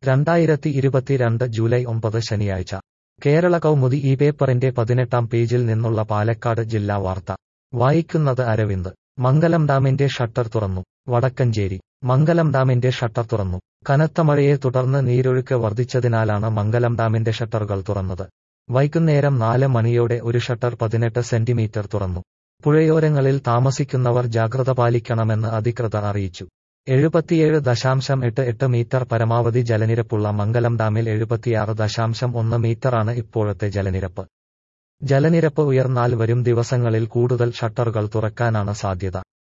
രണ്ടായിരത്തി ഇരുപത്തിരണ്ട് ജൂലൈ ഒമ്പത് ശനിയാഴ്ച കേരള കൗമുദി ഈ പേപ്പറിന്റെ പതിനെട്ടാം പേജിൽ നിന്നുള്ള പാലക്കാട് ജില്ലാ വാർത്ത വായിക്കുന്നത് അരവിന്ദ് മംഗലം ഡാമിന്റെ ഷട്ടർ തുറന്നു വടക്കഞ്ചേരി മംഗലം ഡാമിന്റെ ഷട്ടർ തുറന്നു കനത്ത മഴയെ തുടർന്ന് നീരൊഴുക്ക് വർദ്ധിച്ചതിനാലാണ് മംഗലം ഡാമിന്റെ ഷട്ടറുകൾ തുറന്നത് വൈകുന്നേരം നാല് മണിയോടെ ഒരു ഷട്ടർ പതിനെട്ട് സെന്റിമീറ്റർ തുറന്നു പുഴയോരങ്ങളിൽ താമസിക്കുന്നവർ ജാഗ്രത പാലിക്കണമെന്ന് അധികൃതർ അറിയിച്ചു എഴുപത്തിയേഴ് ദശാംശം എട്ട് എട്ട് മീറ്റർ പരമാവധി ജലനിരപ്പുള്ള മംഗലം ഡാമിൽ എഴുപത്തിയാറ് ദശാംശം ഒന്ന് മീറ്ററാണ് ഇപ്പോഴത്തെ ജലനിരപ്പ് ജലനിരപ്പ് ഉയർന്നാൽ വരും ദിവസങ്ങളിൽ കൂടുതൽ ഷട്ടറുകൾ തുറക്കാനാണ് സാധ്യത